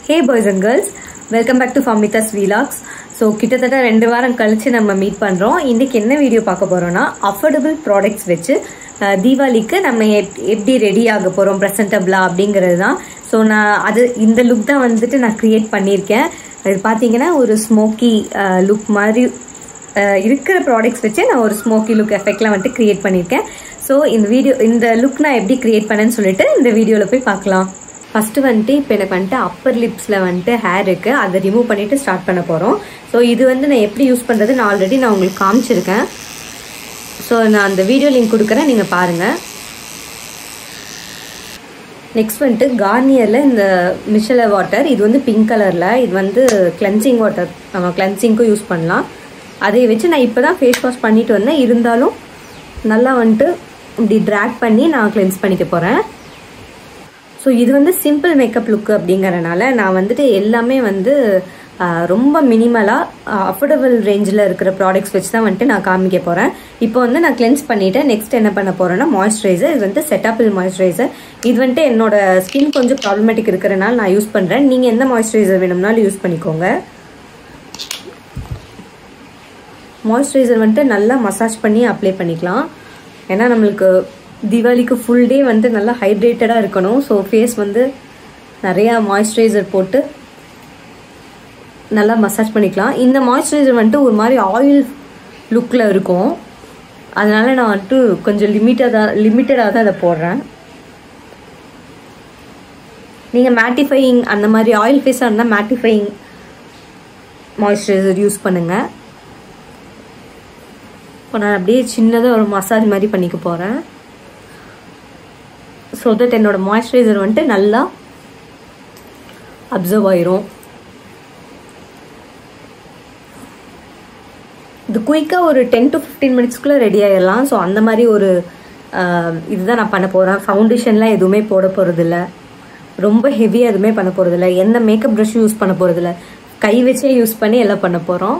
hey boys and girls welcome back to Famitha's vlogs so கிட்டத்தட்ட ரெண்டு வாரம் கழிச்சு நம்ம மீட் பண்ணுறோம் இன்றைக்கி என்ன வீடியோ பார்க்க போகிறோம்னா அஃபோர்டபுள் ப்ராடக்ட்ஸ் வச்சு அஹ், தீபாவளிக்கு நம்ம எப் எப்படி ரெடி ஆக போகிறோம் ப்ரெசன்டபிளாக அப்படிங்கிறது தான் ஸோ நான் அது இந்த லுக் தான் வந்துட்டு நான் க்ரியேட் பண்ணியிருக்கேன் இது பார்த்தீங்கன்னா ஒரு ஸ்மோக்கி லுக் மாதிரி அஹ், இருக்கிற ப்ராடக்ட்ஸ் வச்சு நான் ஒரு ஸ்மோக்கி லுக் எஃபெக்ட்லாம் வந்துட்டு க்ரியேட் பண்ணியிருக்கேன் ஸோ இந்த வீடியோ இந்த லுக் நான் எப்படி க்ரியேட் பண்ணேன்னு சொல்லிட்டு இந்த வீடியோவில் போய் பார்க்கலாம் ஃபஸ்ட்டு வந்துட்டு இப்போ எனக்கு வந்துட்டு அப்பர் லிப்ஸில் வந்துட்டு ஹேர் இருக்குது அதை ரிமூவ் பண்ணிவிட்டு ஸ்டார்ட் பண்ண போகிறோம் ஸோ இது வந்து நான் எப்படி யூஸ் பண்ணுறது நான் ஆல்ரெடி நான் உங்களுக்கு காமிச்சிருக்கேன் ஸோ நான் அந்த வீடியோ லிங்க் கொடுக்குறேன் நீங்கள் பாருங்கள் நெக்ஸ்ட் வந்துட்டு கார்னியரில் இந்த மிஷல வாட்டர் இது வந்து பிங்க் கலரில் இது வந்து கிளென்சிங் வாட்டர் நம்ம கிளென்சிங்க்கும் யூஸ் பண்ணலாம் அதை வச்சு நான் இப்போ தான் ஃபேஸ் வாஷ் பண்ணிட்டு வந்தேன் இருந்தாலும் நல்லா வந்துட்டு இப்படி ட்ராக் பண்ணி நான் கிளென்ஸ் பண்ணிக்க போகிறேன் ஸோ இது வந்து சிம்பிள் மேக்கப் லுக்கு அப்படிங்கறனால நான் வந்துட்டு எல்லாமே வந்து ஆஹ், ரொம்ப மினிமலாக அஃபோர்டபுள் ரேஞ்சில் இருக்கிற ப்ராடக்ட்ஸ் வச்சு தான் வந்துட்டு நான் காமிக்க போகிறேன் இப்போ வந்து நான் கிளென்ஸ் பண்ணிவிட்டேன் நெக்ஸ்ட் என்ன பண்ண போகிறேன்னா மாய்ஸ்சரைசர் இது வந்து செட்டாப்பிள் மாய்ஸ்சரைசர் இது வந்துட்டு என்னோட ஸ்கின் கொஞ்சம் ப்ராப்ளமேட்டிக் இருக்கிறனால நான் யூஸ் பண்ணுறேன் நீங்கள் எந்த மாய்ஸ்சரைசர் வேணும்னாலும் யூஸ் பண்ணிக்கோங்க மாய்ஸ்சரைசர் வந்துட்டு நல்லா மசாஜ் பண்ணி அப்ளை பண்ணிக்கலாம் ஏன்னா நம்மளுக்கு தீபாவளிக்கு ஃபுல் டே வந்து நல்லா ஹைட்ரேட்டடாக இருக்கணும் ஸோ ஃபேஸ் வந்து நிறையா மாய்ஸ்சரைசர் போட்டு நல்லா மசாஜ் பண்ணிக்கலாம் இந்த மாய்ஸ்சரைசர் வந்துட்டு ஒரு மாதிரி ஆயில் லுக்கில் இருக்கும் அதனால நான் வந்துட்டு கொஞ்சம் லிமிட்டடாக லிமிட்டடாக தான் அதை போடுறேன் நீங்கள் மேட்டிஃபையிங் அந்த மாதிரி ஆயில் ஃபேஸாக இருந்தால் மேட்டிஃபையிங் மாய்ஸ்சரைசர் யூஸ் பண்ணுங்கள் இப்போ நான் அப்படியே சின்னதாக ஒரு மசாஜ் மாதிரி பண்ணிக்க போகிறேன் ஸோ தட் என்னோட மாய்ஸ்சரைசர் வந்துட்டு நல்லா அப்சர்வ் ஆயிரும் இது குயிக்காக ஒரு டென் டு ஃபிஃப்டீன் மினிட்ஸ்க்குள்ளே ரெடி ஆயிடலாம் ஸோ அந்த மாதிரி ஒரு ஆஹ், இதுதான் நான் பண்ண போகிறேன் ஃபவுண்டேஷன்லாம் எதுவுமே போட போகிறதில்ல ரொம்ப ஹெவியாக எதுவுமே பண்ண போகிறதில்ல எந்த மேக்கப் ப்ரஷ்ஷும் யூஸ் பண்ண போகிறதில்ல கை வச்சே யூஸ் பண்ணி எல்லாம் பண்ண போகிறோம்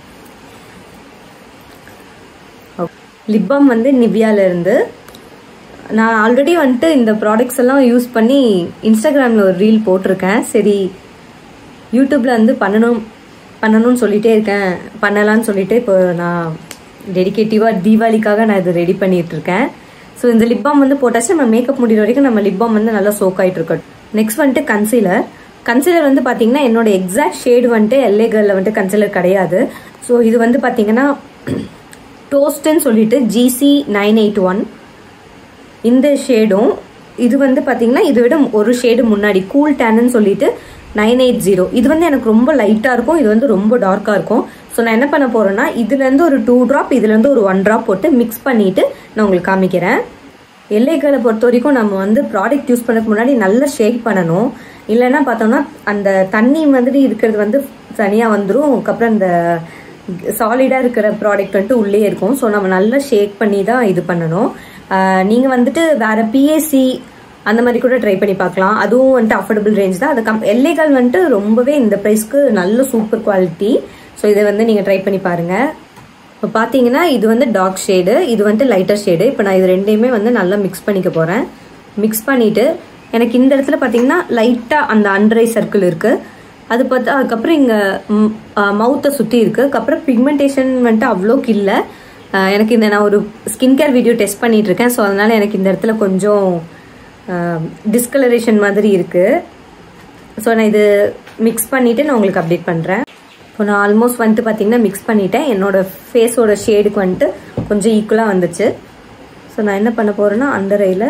லிப் பாம் வந்து நிவ்யால இருந்து நான் ஆல்ரெடி வந்துட்டு இந்த ப்ராடக்ட்ஸ் எல்லாம் யூஸ் பண்ணி இன்ஸ்டாகிராமில் ஒரு ரீல் போட்டிருக்கேன் சரி யூடியூப்பில் வந்து பண்ணணும் பண்ணணும்னு சொல்லிட்டே இருக்கேன் பண்ணலான்னு சொல்லிட்டு இப்போ நான் டெடிகேட்டிவாக தீபாவளிக்காக நான் இது ரெடி பண்ணிட்டு இருக்கேன் ஸோ இந்த லிப் பாம் வந்து போட்டாச்சு நம்ம மேக்கப் முடிகிற வரைக்கும் நம்ம லிப் பாம் வந்து நல்லா சோக் ஆகிட்டு இருக்கட்டும் நெக்ஸ்ட் வந்துட்டு கன்சீலர் கன்சீலர் வந்து பார்த்தீங்கன்னா என்னோட எக்ஸாக்ட் ஷேடு வந்துட்டு எல்ஏ கேர்ளில் வந்துட்டு கன்சீலர் கிடையாது ஸோ இது வந்து பார்த்தீங்கன்னா டோஸ்ட்னு சொல்லிட்டு ஜிசி நைன் எயிட் ஒன் இந்த ஷேடும் இது வந்து பார்த்தீங்கன்னா இதை விட ஒரு ஷேடு முன்னாடி கூல் டேன்னு சொல்லிட்டு நைன் எயிட் ஜீரோ இது வந்து எனக்கு ரொம்ப லைட்டாக இருக்கும் இது வந்து ரொம்ப டார்க்காக இருக்கும் ஸோ நான் என்ன பண்ண போகிறேன்னா இதுலேருந்து ஒரு டூ ட்ராப் இதுலேருந்து ஒரு ஒன் ட்ராப் போட்டு மிக்ஸ் பண்ணிவிட்டு நான் உங்களுக்கு காமிக்கிறேன் எல்லைகளை பொறுத்த வரைக்கும் நம்ம வந்து ப்ராடக்ட் யூஸ் பண்ணதுக்கு முன்னாடி நல்லா ஷேக் பண்ணணும் இல்லைன்னா பார்த்தோம்னா அந்த தண்ணி மாதிரி இருக்கிறது வந்து தனியாக வந்துடும் அதுக்கப்புறம் இந்த சாலிடாக இருக்கிற ப்ராடக்ட் வந்துட்டு உள்ளே இருக்கும் ஸோ நம்ம நல்லா ஷேக் பண்ணி தான் இது பண்ணணும் நீங்கள் வந்துட்டு வேற பிஎஸ்சி அந்த மாதிரி கூட ட்ரை பண்ணி பார்க்கலாம் அதுவும் வந்துட்டு அஃபோர்டபுள் ரேஞ்ச் தான் அது கம் எல்லைகள் வந்துட்டு ரொம்பவே இந்த ப்ரைஸ்க்கு நல்ல சூப்பர் குவாலிட்டி ஸோ இதை வந்து நீங்கள் ட்ரை பண்ணி பாருங்கள் இப்போ பார்த்தீங்கன்னா இது வந்து டார்க் ஷேடு இது வந்துட்டு லைட்டர் ஷேடு இப்போ நான் இது ரெண்டையுமே வந்து நல்லா மிக்ஸ் பண்ணிக்க போகிறேன் மிக்ஸ் பண்ணிவிட்டு எனக்கு இந்த இடத்துல பார்த்தீங்கன்னா லைட்டாக அந்த அண்டரை சர்க்கிள் இருக்குது அது பார்த்தா அதுக்கப்புறம் இங்கே மவுத்தை சுற்றி இருக்குது அதுக்கப்புறம் பிக்மெண்டேஷன் வந்துட்டு அவ்வளோக்கு இல்லை அஹ் எனக்கு இந்த நான் ஒரு ஸ்கின் கேர் வீடியோ டெஸ்ட் பண்ணிட்டு இருக்கேன் ஸோ அதனால எனக்கு இந்த இடத்துல கொஞ்சம் டிஸ்கலரேஷன் மாதிரி இருக்குது ஸோ நான் இது மிக்ஸ் பண்ணிவிட்டு நான் உங்களுக்கு அப்டேட் பண்ணுறேன் இப்போ நான் ஆல்மோஸ்ட் வந்துட்டு பார்த்தீங்கன்னா மிக்ஸ் பண்ணிட்டேன் என்னோட ஃபேஸோட ஷேடுக்கு வந்துட்டு கொஞ்சம் ஈக்குவலாக வந்துச்சு ஸோ நான் என்ன பண்ண போகிறேன்னா அண்டர் ஐயில்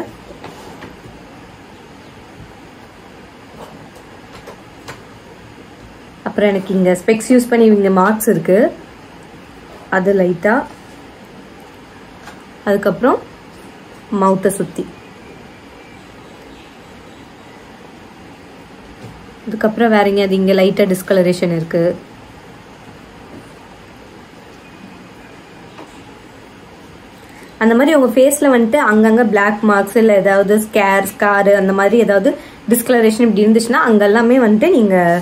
அப்புறம் எனக்கு இங்கே ஸ்பெக்ஸ் யூஸ் பண்ணி இங்கே மார்க்ஸ் இருக்குது அது லைட்டாக அதுக்கப்புறம் மவுத்தை சுற்றி அதுக்கப்புறம் வேற எங்கேயாவது இங்கே லைட்டாக டிஸ்கலரேஷன் இருக்குது அந்த மாதிரி உங்கள் ஃபேஸில் வந்துட்டு அங்கங்கே பிளாக் மார்க்ஸ் இல்லை ஏதாவது ஸ்கேர் ஸ்காரு அந்த மாதிரி ஏதாவது டிஸ்கலரேஷன் இப்படி இருந்துச்சுன்னா அங்கெல்லாமே வந்துட்டு நீங்கள்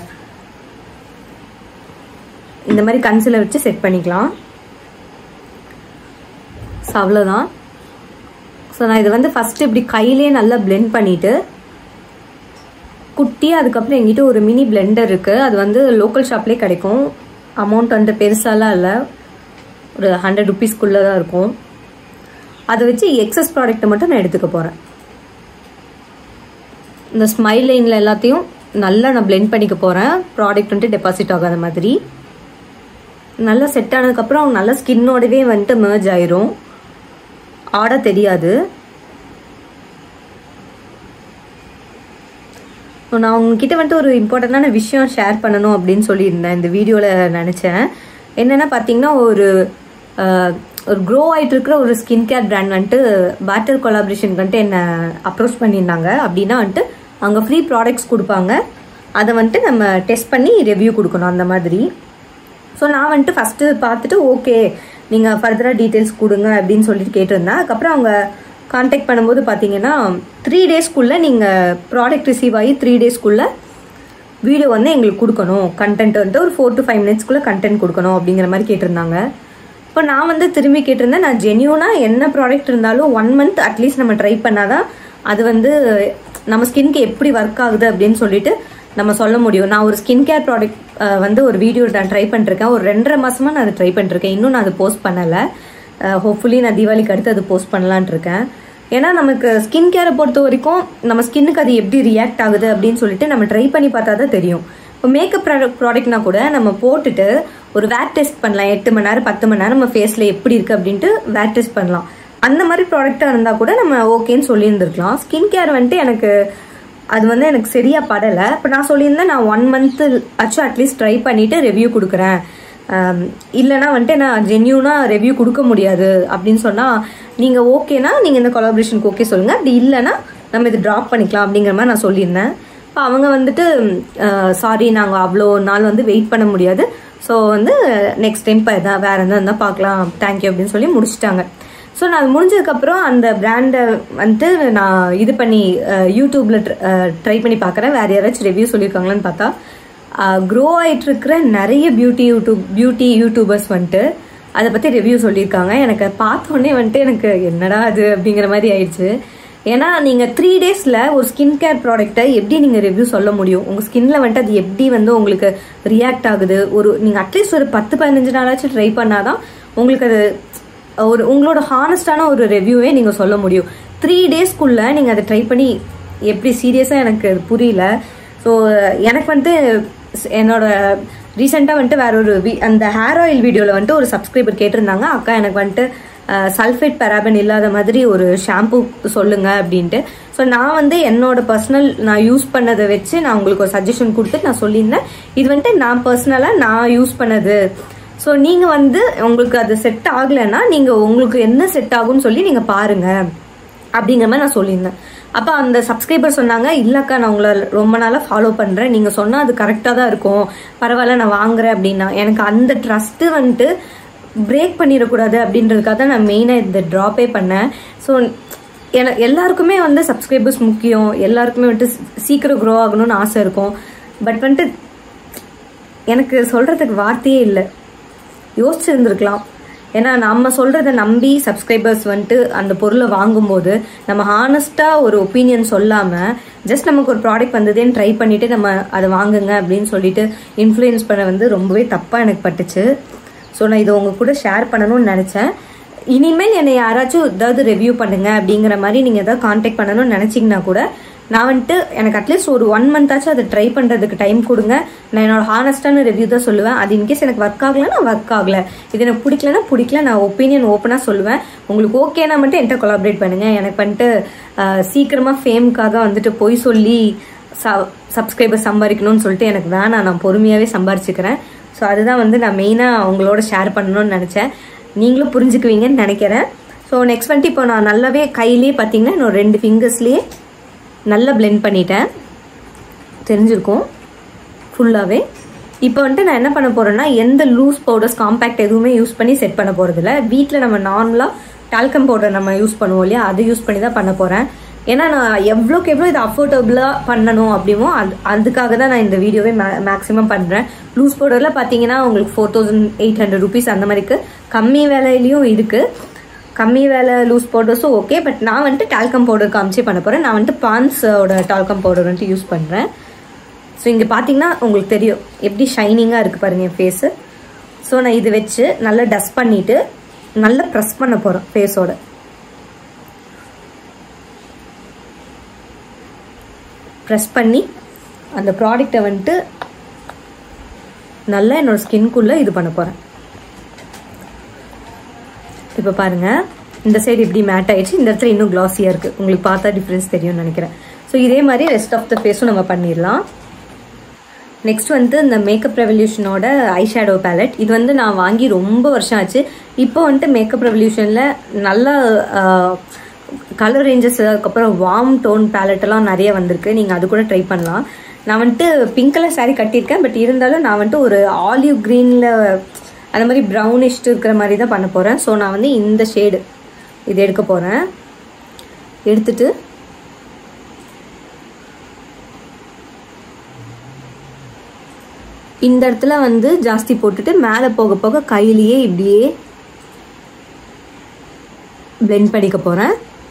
இந்த மாதிரி கன்சிலர் வச்சு செட் பண்ணிக்கலாம் ஸோ அவ்வளோதான் ஸோ நான் இது வந்து ஃபஸ்ட்டு இப்படி கையிலே நல்லா blend பண்ணிவிட்டு குட்டி அதுக்கப்புறம் எங்கிட்ட ஒரு மினி பிளெண்டர் இருக்குது அது வந்து லோக்கல் ஷாப்லேயே கிடைக்கும் அமௌண்ட் வந்து பெருசாலாம் இல்லை ஒரு ஹண்ட்ரட் ருபீஸ்க்குள்ளே தான் இருக்கும் அதை வச்சு எக்ஸஸ் ப்ராடக்ட்டை மட்டும் நான் எடுத்துக்க போகிறேன் இந்த ஸ்மைல் லைனில் எல்லாத்தையும் நல்லா நான் பிளெண்ட் பண்ணிக்க போகிறேன் ப்ராடக்ட் வந்துட்டு டெபாசிட் ஆகாத மாதிரி நல்லா செட் ஆனதுக்கப்புறம் நல்லா ஸ்கின்னோடவே வந்துட்டு merge ஆயிரும் ஆட தெரியாது ஸோ நான் உங்ககிட்ட வந்துட்டு ஒரு இம்பார்ட்டண்ட்டான விஷயம் ஷேர் பண்ணணும் அப்படின்னு சொல்லியிருந்தேன் இந்த வீடியோவில் நினச்சேன் என்னென்னா பார்த்தீங்கன்னா ஒரு அஹ், ஒரு க்ரோ ஆகிட்டு இருக்கிற ஒரு ஸ்கின் கேர் பிராண்ட் வந்துட்டு பேட்டர் கொலாபரேஷனுக்கு வந்துட்டு என்னை அப்ரோச் பண்ணியிருந்தாங்க அப்படின்னா வந்துட்டு அங்கே ஃப்ரீ ப்ராடக்ட்ஸ் கொடுப்பாங்க அதை வந்துட்டு நம்ம டெஸ்ட் பண்ணி ரிவ்யூ கொடுக்கணும் அந்த மாதிரி ஸோ நான் வந்துட்டு ஃபஸ்ட்டு பார்த்துட்டு ஓகே நீங்கள் ஃபர்தராக டீட்டெயில்ஸ் கொடுங்க அப்படின்னு சொல்லிட்டு கேட்டிருந்தேன் அதுக்கப்புறம் அவங்க காண்டாக்ட் பண்ணும்போது பார்த்தீங்கன்னா த்ரீ டேஸ்க்குள்ளே நீங்கள் ப்ராடக்ட் ரிசீவ் ஆகி த்ரீ டேஸ்க்குள்ளே வீடியோ வந்து எங்களுக்கு கொடுக்கணும் கண்டென்ட் வந்துட்டு ஒரு ஃபோர் டு ஃபைவ் மினிட்ஸ்க்குள்ளே கண்டென்ட் கொடுக்கணும் அப்படிங்கிற மாதிரி கேட்டிருந்தாங்க இப்போ நான் வந்து திரும்பி கேட்டிருந்தேன் நான் ஜென்யூனாக என்ன ப்ராடக்ட் இருந்தாலும் ஒன் மந்த் அட்லீஸ்ட் நம்ம ட்ரை பண்ணாதான் அது வந்து நம்ம ஸ்கின்க்கு எப்படி ஒர்க் ஆகுது அப்படின்னு சொல்லிட்டு நம்ம சொல்ல முடியும் நான் ஒரு ஸ்கின் கேர் ப்ராடக்ட் வந்து ஒரு வீடியோ நான் ட்ரை பண்ணிருக்கேன் ஒரு ரெண்டரை மாசமா நான் அதை ட்ரை பண்ணிருக்கேன் இன்னும் நான் அதை போஸ்ட் பண்ணலை ஹோப்ஃபுல்லி நான் தீபாவளிக்கு அடுத்து அது போஸ்ட் பண்ணலான் இருக்கேன் ஏன்னா நமக்கு ஸ்கின் கேரை பொறுத்த வரைக்கும் நம்ம ஸ்கின்னுக்கு அது எப்படி ரியாக்ட் ஆகுது அப்படின்னு சொல்லிட்டு நம்ம ட்ரை பண்ணி பார்த்தா தான் தெரியும் இப்போ மேக்கப் ப்ராடக்ட் ப்ராடக்ட்னா கூட நம்ம போட்டுட்டு ஒரு வேட் டெஸ்ட் பண்ணலாம் எட்டு மணி நேரம் பத்து மணி நேரம் நம்ம ஃபேஸில் எப்படி இருக்குது அப்படின்ட்டு வேட் டெஸ்ட் பண்ணலாம் அந்த மாதிரி ப்ராடக்டாக இருந்தால் கூட நம்ம ஓகேன்னு சொல்லியிருந்துருக்கலாம் ஸ்கின் கேர் வந்துட்டு எனக்கு அது வந்து எனக்கு சரியா படலை இப்போ நான் சொல்லியிருந்தேன் நான் ஒன் மந்த்து ஆச்சும் அட்லீஸ்ட் ட்ரை பண்ணிட்டு ரிவ்யூ கொடுக்குறேன் ஆம், இல்லைன்னா வந்துட்டு நான் ஜென்யூனாக ரிவ்யூ கொடுக்க முடியாது அப்படின்னு சொன்னால் நீங்கள் ஓகேனா நீங்கள் இந்த கொலாபரேஷனுக்கு ஓகே சொல்லுங்கள் அப்படி இல்லைன்னா நம்ம இது ட்ராப் பண்ணிக்கலாம் அப்படிங்கிற மாதிரி நான் சொல்லியிருந்தேன் இப்போ அவங்க வந்துட்டு சாரி நாங்கள் அவ்வளோ நாள் வந்து வெயிட் பண்ண முடியாது ஸோ வந்து நெக்ஸ்ட் டைம் இப்போ எதாவது வேறு எதாவது இருந்தால் பார்க்கலாம் தேங்க்யூ அப்படின்னு சொல்லி முடிச்சிட்டாங்க ஸோ நான் அது முடிஞ்சதுக்கப்புறம் அந்த பிராண்டை வந்துட்டு நான் இது பண்ணி அஹ், யூடியூப்ல ட்ரை பண்ணி பார்க்குறேன் வேறு யாராச்சும் ரிவ்யூ சொல்லியிருக்காங்களான்னு பார்த்தா க்ரோ ஆயிட்டு இருக்கிற நிறைய பியூட்டி யூடியூப் பியூட்டி யூடியூபர்ஸ் வந்துட்டு அதை பற்றி ரிவ்யூ சொல்லியிருக்காங்க எனக்கு பார்த்தோன்னே வந்துட்டு எனக்கு என்னடா அது அப்படிங்கிற மாதிரி ஆயிடுச்சு ஏன்னா நீங்கள் த்ரீ டேஸில் ஒரு ஸ்கின் கேர் ப்ராடக்ட்டை எப்படி நீங்கள் ரிவ்யூ சொல்ல முடியும் உங்கள் ஸ்கின்ல வந்துட்டு அது எப்படி வந்து உங்களுக்கு ரியாக்ட் ஆகுது ஒரு நீங்கள் அட்லீஸ்ட் ஒரு பத்து பதினஞ்சு நாளாச்சும் ட்ரை பண்ணாதான் உங்களுக்கு அது ஒரு உங்களோட ஹானஸ்டான ஒரு ரிவ்யூவே நீங்கள் சொல்ல முடியும் த்ரீ டேஸ்க்குள்ளே நீங்கள் அதை ட்ரை பண்ணி எப்படி சீரியஸாக எனக்கு அது புரியல ஸோ எனக்கு வந்து ஸ்- என்னோட ரீசெண்டாக வந்துட்டு வேற ஒரு வி- அந்த ஹேர் ஆயில் வீடியோவில் வந்துட்டு ஒரு சப்ஸ்கிரைபர் கேட்டிருந்தாங்க அக்கா எனக்கு வந்துட்டு சல்ஃபேட் பெராபன் இல்லாத மாதிரி ஒரு ஷாம்பு சொல்லுங்க அப்படின்ட்டு ஸோ நான் வந்து என்னோட பர்சனல் நான் யூஸ் பண்ணதை வச்சு நான் உங்களுக்கு ஒரு சஜஷன் கொடுத்துட்டு நான் சொல்லியிருந்தேன் இது வந்துட்டு நான் பர்சனலாக நான் யூஸ் பண்ணது ஸோ நீங்கள் வந்து உங்களுக்கு அது செட் ஆகலைன்னா நீங்கள் உங்களுக்கு என்ன செட் ஆகும்னு சொல்லி நீங்கள் பாருங்க அப்படிங்கிற மாதிரி நான் சொல்லியிருந்தேன் அப்போ அந்த சப்ஸ்கிரைபர் சொன்னாங்க இல்லக்கா நான் உங்களை ரொம்ப நாளாக ஃபாலோ பண்ணுறேன் நீங்கள் சொன்னால் அது கரெக்டாக தான் இருக்கும் பரவாயில்ல நான் வாங்குறேன் அப்படின்னா எனக்கு அந்த ட்ரஸ்ட்டு வந்துட்டு பிரேக் பண்ணிடக்கூடாது அப்படின்றதுக்காக தான் நான் மெயினாக இந்த ட்ராப்பே பண்ணேன் ஸோ என எல்லாருக்குமே வந்து சப்ஸ்கிரைபர்ஸ் முக்கியம் எல்லாருக்குமே வந்துட்டு சீ- சீக்கிரம் க்ரோ ஆகணும்னு ஆசை இருக்கும் பட் வந்துட்டு எனக்கு சொல்கிறதுக்கு வார்த்தையே இல்லை யோசிச்சிருந்துருக்கலாம் ஏன்னா நம்ம சொல்கிறத நம்பி சப்ஸ்கிரைபர்ஸ் வந்துட்டு அந்த பொருளை வாங்கும்போது நம்ம ஹானஸ்ட்டாக ஒரு ஒப்பீனியன் சொல்லாமல் ஜஸ்ட் நமக்கு ஒரு ப்ராடக்ட் வந்ததேன்னு ட்ரை பண்ணிவிட்டு நம்ம அதை வாங்குங்க அப்படின்னு சொல்லிட்டு இன்ஃப்ளூயன்ஸ் பண்ண வந்து ரொம்பவே தப்பாக எனக்கு பட்டுச்சு ஸோ நான் இதை உங்க கூட ஷேர் பண்ணணும்னு நினச்சேன் இனிமேல் என்னை யாராச்சும் ஏதாவது ரிவ்யூ பண்ணுங்க அப்படிங்கிற மாதிரி நீங்கள் ஏதாவது காண்டாக்ட் பண்ணணும்னு நினச்சிங்கன்னா கூட நான் வந்துட்டு எனக்கு அட்லீஸ்ட் ஒரு ஒன் மந்த்தாச்சும் அதை ட்ரை பண்ணுறதுக்கு டைம் கொடுங்க நான் என்னோட ஹானஸ்டான ரிவ்யூ தான் சொல்லுவேன் அது இன்கேஸ் எனக்கு ஒர்க் ஆகலைன்னா ஒர்க் ஆகல இது எனக்கு பிடிக்கலன்னா பிடிக்கல நான் ஒப்பீனியன் ஓப்பனாக சொல்லுவேன் உங்களுக்கு ஓகேனா மட்டும் என்கிட்ட கொலாபரேட் பண்ணுங்க எனக்கு வந்துட்டு ஆஹ், சீக்கிரமா ஃபேமுக்காக வந்துட்டு பொய் சொல்லி சப்ஸ்கிரைபர் சம்பாதிக்கணும்னு சொல்லிட்டு எனக்கு வேணாம் நான் பொறுமையாகவே சம்பாரிச்சுக்கிறேன் ஸோ அதுதான் வந்து நான் மெயினாக அவங்களோட ஷேர் பண்ணணும்னு நினச்சேன் நீங்களும் புரிஞ்சுக்குவீங்கன்னு நினைக்கிறேன் ஸோ நெக்ஸ்ட் வந்துட்டு இப்போ நான் நல்லாவே கையிலேயே பார்த்தீங்கன்னா என்னோட ரெண்டு ஃபிங்கர்ஸ்லேயே நல்லா blend பண்ணிட்டேன் தெரிஞ்சிருக்கும் ஃபுல்லாகவே இப்போ வந்துட்டு நான் என்ன பண்ண போறேன்னா எந்த லூஸ் பவுடர்ஸ் காம்பேக்ட் எதுவுமே யூஸ் பண்ணி செட் பண்ண போகிறதில்ல வீட்டில் நம்ம நார்மலாக டால்கம் பவுடர் நம்ம யூஸ் பண்ணுவோம் இல்லையா அதை யூஸ் பண்ணி தான் பண்ண போகிறேன் ஏன்னா நான் எவ்வளோக்கு எவ்வளோ இது அஃபோர்டபுளாக பண்ணணும் அப்படிமோ அது அதுக்காக தான் நான் இந்த வீடியோவே மே மேக்ஸிமம் பண்ணுறேன் லூஸ் பவுடரில் பார்த்தீங்கன்னா உங்களுக்கு four thousand eight hundred rupees அந்த மாதிரிக்கு கம்மி விலையிலையும் இருக்குது கம்மி வேலை லூஸ் பவுடர்ஸும் ஓகே பட் நான் வந்துட்டு டால்கம் பவுடர் காமிச்சே பண்ண போகிறேன் நான் வந்துட்டு பான்ஸோட டால்கம் பவுடர் வந்துட்டு யூஸ் பண்ணுறேன் ஸோ இங்கே பார்த்தீங்கன்னா உங்களுக்கு தெரியும் எப்படி ஷைனிங்காக இருக்குது பாருங்கள் என் ஃபேஸு ஸோ நான் இது வச்சு நல்லா டஸ்ட் பண்ணிவிட்டு நல்லா ப்ரெஸ் பண்ண போகிறேன் ஃபேஸோட ப்ரெஸ் பண்ணி அந்த ப்ராடக்டை வந்துட்டு நல்லா என்னோட ஸ்கின்குள்ளே இது பண்ண போகிறேன் இப்போ பாருங்கள் இந்த சைடு இப்படி மேட் ஆயிடுச்சு இந்த இடத்துல இன்னும் க்ளாஸியாக இருக்குது உங்களுக்கு பார்த்தா டிஃப்ரென்ஸ் தெரியும்னு நினைக்கிறேன் ஸோ இதே மாதிரி ரெஸ்ட் ஆஃப் த ஃபேஸும் நம்ம பண்ணிடலாம் நெக்ஸ்ட் வந்து இந்த மேக்கப் ரெவல்யூஷனோட ஐ ஷேடோ பேலட் இது வந்து நான் வாங்கி ரொம்ப வருஷம் ஆச்சு இப்போ வந்துட்டு மேக்கப் ரெவல்யூஷனில் நல்ல கலர் ரேஞ்சஸ் அதுக்கப்புறம் வார்ம் டோன் பேலட்டெல்லாம் நிறைய வந்திருக்கு நீங்கள் அது கூட ட்ரை பண்ணலாம் நான் வந்துட்டு பிங்க் கலர் சாரீ கட்டியிருக்கேன் பட் இருந்தாலும் நான் வந்துட்டு ஒரு ஆலிவ் க்ரீனில் அந்த மாதிரி ப்ரௌனிஷ் இருக்கிற மாதிரி தான் பண்ண போகிறேன் ஸோ நான் வந்து இந்த ஷேடு இது எடுக்க போகிறேன் எடுத்துட்டு இந்த இடத்துல வந்து ஜாஸ்தி போட்டுட்டு மேலே போக போக கையிலேயே இப்படியே பிளெண்ட் பண்ணிக்க போகிறேன்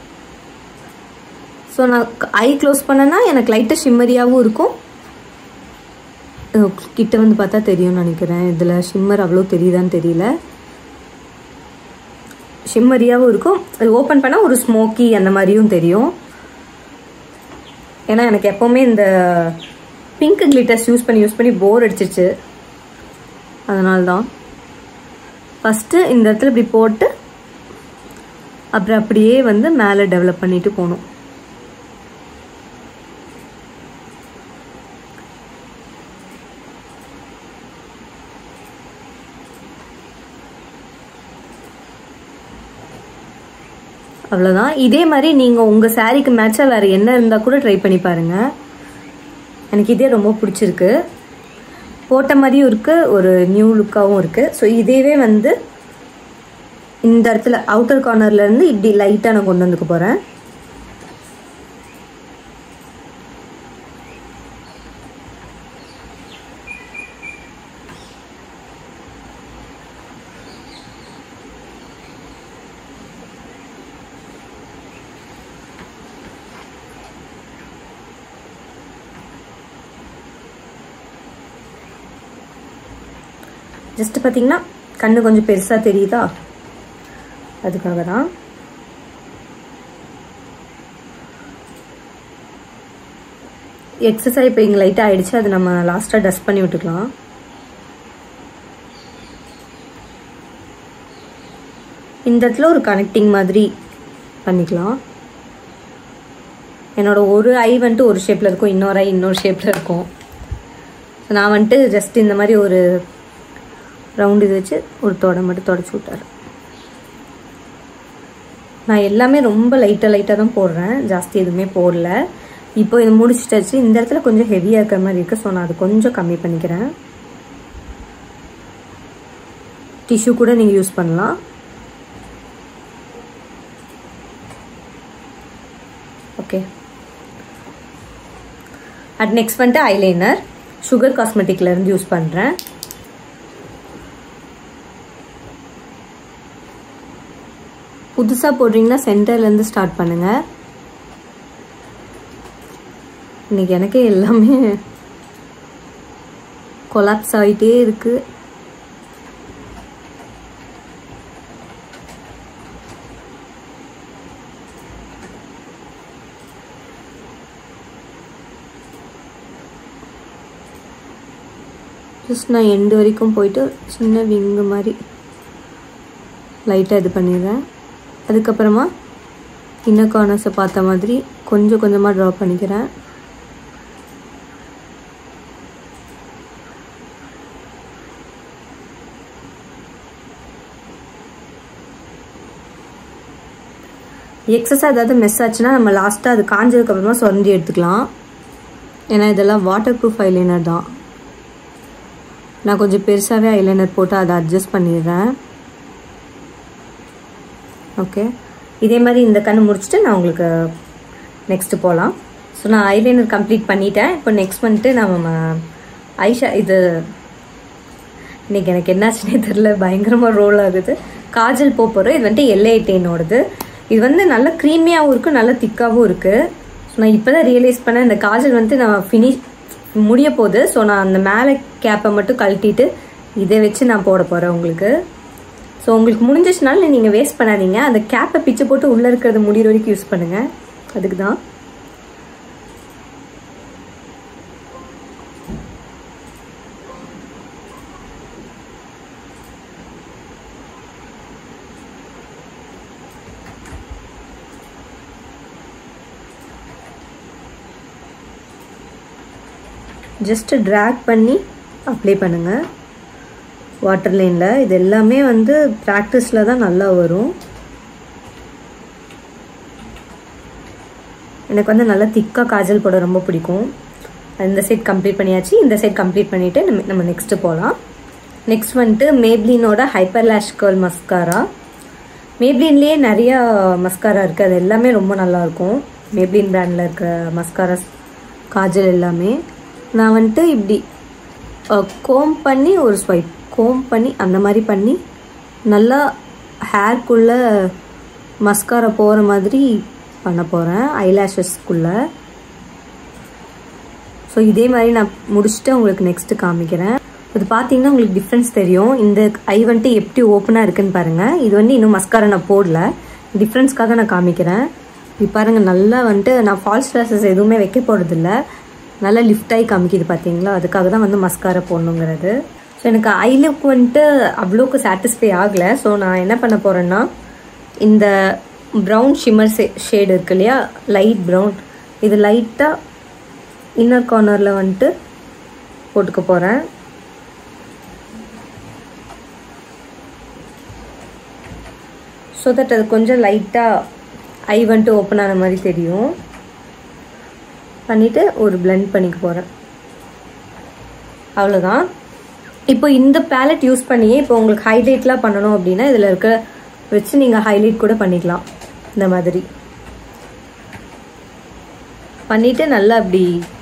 ஸோ நான் ஐ க்ளோஸ் பண்ணேன்னா எனக்கு லைட்டாக ஷிம்மரியாகவும் இருக்கும் கிட்ட வந்து பார்த்தா தெரியும்னு நினைக்கிறேன் இதில் ஷிம்மர் அவ்வளோ தெரியுதான்னு தெரியல ஷிம்மரியாகவும் இருக்கும் அது ஓப்பன் பண்ணால் ஒரு ஸ்மோக்கி அந்த மாதிரியும் தெரியும் ஏன்னா எனக்கு எப்போவுமே இந்த பிங்க் கிளிட்டர்ஸ் யூஸ் பண்ணி யூஸ் பண்ணி போர் அடிச்சிச்சு அதனால தான் ஃபஸ்ட்டு இந்த இடத்துல இப்படி போட்டு அப்புறம் அப்படியே வந்து மேலே டெவலப் பண்ணிட்டு போகணும் அவ்வளோதான் இதே மாதிரி நீங்கள் உங்கள் சாரீக்கு மேட்சாக வேறு என்ன இருந்தால் கூட ட்ரை பண்ணி பாருங்கள் எனக்கு இதே ரொம்ப பிடிச்சிருக்கு போட்ட மாதிரியும் இருக்குது ஒரு நியூ லுக்காகவும் இருக்குது ஸோ இதேவே வந்து இந்த இடத்துல அவுட்டர் கார்னர்லேருந்து இப்படி லைட்டாக நான் கொண்டு வந்துக்க போகிறேன் ஜஸ்ட் பார்த்தீங்கன்னா கண்ணு கொஞ்சம் பெருசாக தெரியுதா அதுக்காக தான் எக்ஸசைஸ் இப்போ இங்கே லைட்டாக ஆயிடுச்சு அது நம்ம லாஸ்ட்டாக டஸ்ட் பண்ணி விட்டுக்கலாம் இந்த இடத்துல ஒரு கனெக்டிங் மாதிரி பண்ணிக்கலாம் என்னோட ஒரு ஐ வந்துட்டு ஒரு ஷேப்பில் இருக்கும் இன்னொரு ஐ இன்னொரு ஷேப்பில் இருக்கும் நான் வந்துட்டு ஜஸ்ட் இந்த மாதிரி ஒரு ரவுண்ட் இது வச்சு ஒரு தொடை மட்டும் தொடச்சி விட்டார் நான் எல்லாமே ரொம்ப லைட்டாக லைட்டாக தான் போடுறேன் ஜாஸ்தி எதுவுமே போடல இப்போ இது முடிச்சிட்டாச்சு இந்த இடத்துல கொஞ்சம் ஹெவியாக இருக்கிற மாதிரி இருக்குது ஸோ நான் அது கொஞ்சம் கம்மி பண்ணிக்கிறேன் டிஷ்யூ கூட நீங்கள் யூஸ் பண்ணலாம் ஓகே அட் நெக்ஸ்ட் வந்துட்டு ஐலைனர் சுகர் காஸ்மெட்டிக்லேருந்து யூஸ் பண்ணுறேன் புதுசாக போடுறீங்கன்னா சென்டர்லேருந்து ஸ்டார்ட் பண்ணுங்கள் இன்னைக்கு எனக்கே எல்லாமே கொலாப்ஸ் ஆகிட்டே இருக்குது ஜஸ்ட் நான் எண்டு வரைக்கும் போயிட்டு சின்ன விங்கு மாதிரி லைட்டாக இது பண்ணிடுறேன் அதுக்கப்புறமா இன்னர் கார்னர்ஸை பார்த்த மாதிரி கொஞ்சம் கொஞ்சமாக ட்ரா பண்ணிக்கிறேன் எக்ஸஸாக ஏதாவது மெஸ் ஆச்சுன்னா நம்ம லாஸ்ட்டாக அது காஞ்சதுக்கப்புறமா சொரண்டி எடுத்துக்கலாம் ஏன்னா இதெல்லாம் வாட்டர் ப்ரூஃப் ஐலைனர் தான் நான் கொஞ்சம் பெருசாகவே ஐலைனர் போட்டு அதை அட்ஜஸ்ட் பண்ணிடுறேன் ஓகே இதே மாதிரி இந்த கண்ணு முடிச்சுட்டு நான் உங்களுக்கு நெக்ஸ்ட்டு போகலாம் ஸோ நான் ஐலைனர் கம்ப்ளீட் பண்ணிட்டேன் இப்போ நெக்ஸ்ட் வந்துட்டு நம்ம ஐஷா இது இன்னைக்கு எனக்கு என்னாச்சுன்னே தெரில பயங்கரமாக ரோல் ஆகுது காஜல் போக போகிறோம் இது வந்துட்டு எல்ஏ டென்னோடது இது வந்து நல்ல க்ரீமியாகவும் இருக்குது நல்ல திக்காகவும் இருக்குது ஸோ நான் இப்போ தான் ரியலைஸ் பண்ணேன் இந்த காஜல் வந்து நான் ஃபினிஷ் முடிய போகுது ஸோ நான் அந்த மேலே கேப்பை மட்டும் கழட்டிட்டு இதை வச்சு நான் போட போகிறேன் உங்களுக்கு ஸோ உங்களுக்கு முடிஞ்சிச்சுனால நீங்கள் வேஸ்ட் பண்ணாதீங்க அந்த கேப்பை பிச்சு போட்டு உள்ளே இருக்கிறது முடிகிற வரைக்கும் யூஸ் பண்ணுங்கள் அதுக்கு தான் ஜஸ்ட்டு ட்ராக் பண்ணி அப்ளை பண்ணுங்கள் வாட்டர் லைனில் இது எல்லாமே வந்து ப்ராக்டிஸில் தான் நல்லா வரும் எனக்கு வந்து நல்லா திக்காக காஜல் போட ரொம்ப பிடிக்கும் இந்த சைட் கம்ப்ளீட் பண்ணியாச்சு இந்த சைட் கம்ப்ளீட் பண்ணிவிட்டு நம்ம நம்ம நெக்ஸ்ட்டு போகலாம் நெக்ஸ்ட் வந்துட்டு மேப்ளினோட ஹைப்பர் லேஷ் கேர்ள் மஸ்காரா மேப்ளின்லேயே நிறையா மஸ்காரா இருக்குது அது எல்லாமே ரொம்ப நல்லாயிருக்கும் மேப்ளின் பிராண்டில் இருக்கிற மஸ்காராஸ் காஜல் எல்லாமே நான் வந்துட்டு இப்படி கோம் பண்ணி ஒரு ஸ்வைப் கோம் பண்ணி அந்த மாதிரி பண்ணி நல்லா ஹேர்க்குள்ளே மஸ்காரா போகிற மாதிரி பண்ண போகிறேன் ஐலாஷஸ்க்குள்ளே ஸோ இதே மாதிரி நான் முடிச்சுட்டு உங்களுக்கு நெக்ஸ்ட்டு காமிக்கிறேன் இது பார்த்தீங்கன்னா உங்களுக்கு டிஃப்ரென்ஸ் தெரியும் இந்த ஐ வந்துட்டு எப்படி ஓப்பனாக இருக்குன்னு பாருங்கள் இது வந்து இன்னும் மஸ்காரா நான் போடல டிஃப்ரென்ஸ்க்காக நான் காமிக்கிறேன் இப்போ பாருங்கள் நல்லா வந்துட்டு நான் ஃபால்ஸ் ட்ரெஸ்ஸஸ் எதுவுமே வைக்க போகிறதில்ல நல்லா லிஃப்ட் ஆகி காமிக்குது பார்த்தீங்களா அதுக்காக தான் வந்து மஸ்காரா போடணுங்கிறது ஸோ எனக்கு ஐ லுக் வந்துட்டு அவ்வளோக்கு சாட்டிஸ்ஃபை ஆகலை ஸோ நான் என்ன பண்ண போகிறேன்னா இந்த ப்ரௌன் ஷிம்மர் ஷேடு இருக்கு இல்லையா லைட் ப்ரௌன் இது லைட்டாக இன்னர் கார்னரில் வந்துட்டு போட்டுக்க போகிறேன் ஸோ தட் அது கொஞ்சம் லைட்டாக ஐ வந்துட்டு ஓப்பன் ஆன மாதிரி தெரியும் பண்ணிவிட்டு ஒரு பிளெண்ட் பண்ணிக்க போகிறேன் அவ்வளோதான் இப்போ இந்த பேலட் யூஸ் பண்ணியே இப்போ உங்களுக்கு ஹைலைட்லாம் பண்ணணும் அப்படின்னா இதில் இருக்க வச்சு நீங்கள் ஹைலைட் கூட பண்ணிக்கலாம் இந்த மாதிரி பண்ணிவிட்டு நல்லா அப்படி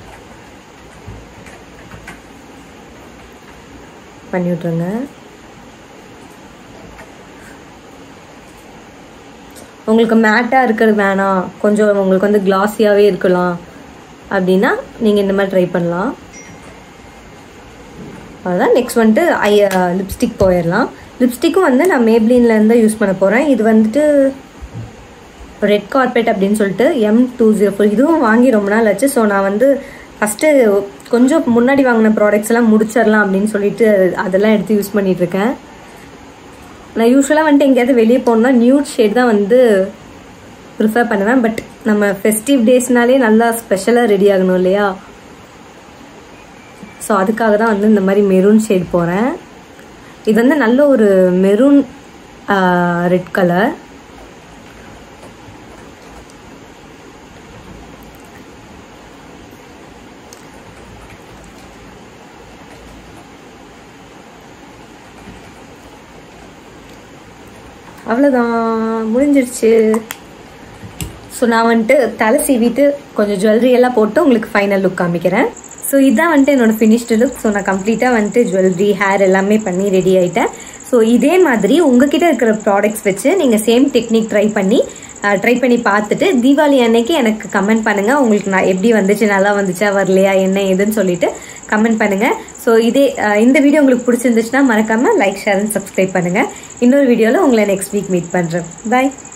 பண்ணி விட்ருங்க உங்களுக்கு மேட்டாக இருக்கிறது வேணாம் கொஞ்சம் உங்களுக்கு வந்து கிளாஸியாகவே இருக்கலாம் அப்படின்னா நீங்கள் இந்த மாதிரி ட்ரை பண்ணலாம் அதுதான் நெக்ஸ்ட் வந்துட்டு ஐ லிப்ஸ்டிக் போயிடலாம் லிப்ஸ்டிக்கும் வந்து நான் மேப்ளின்லேருந்து யூஸ் பண்ண போகிறேன் இது வந்துட்டு ரெட் கார்பெட் அப்படின்னு சொல்லிட்டு எம் டூ ஜீரோ ஃபோர் இதுவும் வாங்கி ரொம்ப நாள் ஆச்சு ஸோ நான் வந்து ஃபஸ்ட்டு கொஞ்சம் முன்னாடி வாங்கின ப்ராடக்ட்ஸ் எல்லாம் முடிச்சிடலாம் அப்படின்னு சொல்லிட்டு அதெல்லாம் எடுத்து யூஸ் பண்ணிகிட்ருக்கேன் நான் யூஸ்வலாக வந்துட்டு எங்கேயாவது வெளியே போகணுன்னா நியூட் ஷேட் தான் வந்து ப்ரிஃபர் பண்ணுவேன் பட் நம்ம ஃபெஸ்டிவ் டேஸ்னாலே நல்லா ஸ்பெஷலாக ரெடி ஆகணும் இல்லையா ஸோ அதுக்காக தான் வந்து இந்த மாதிரி மெரூன் ஷேட் போகிறேன் இது வந்து நல்ல ஒரு மெரூன் ரெட் கலர் அவ்வளோதான் முடிஞ்சிருச்சு ஸோ நான் வந்துட்டு தலை சீவிட்டு கொஞ்சம் ஜுவல்லரி எல்லாம் போட்டு உங்களுக்கு ஃபைனல் லுக் காமிக்கிறேன் ஸோ இதான் வந்துட்டு என்னோட ஃபினிஷ்டு லுக் ஸோ நான் கம்ப்ளீட்டாக வந்துட்டு ஜுவல்லரி ஹேர் எல்லாமே பண்ணி ரெடி ஆகிட்டேன் ஸோ இதே மாதிரி உங்ககிட்ட இருக்கிற ப்ராடக்ட்ஸ் வச்சு நீங்கள் சேம் டெக்னிக் ட்ரை பண்ணி ட்ரை பண்ணி பார்த்துட்டு தீபாவளி அன்னைக்கு எனக்கு கமெண்ட் பண்ணுங்கள் உங்களுக்கு நான் எப்படி வந்துச்சு நல்லா வந்துச்சா வரலையா என்ன ஏதுன்னு சொல்லிட்டு கமெண்ட் பண்ணுங்கள் ஸோ இதே இந்த வீடியோ உங்களுக்கு பிடிச்சிருந்துச்சுன்னா மறக்காமல் லைக் ஷேர் அண்ட் சப்ஸ்கிரைப் பண்ணுங்கள் இன்னொரு வீடியோவில் உங்களை நெக்ஸ்ட் வீக் மீட் பண்ணுறேன் பாய்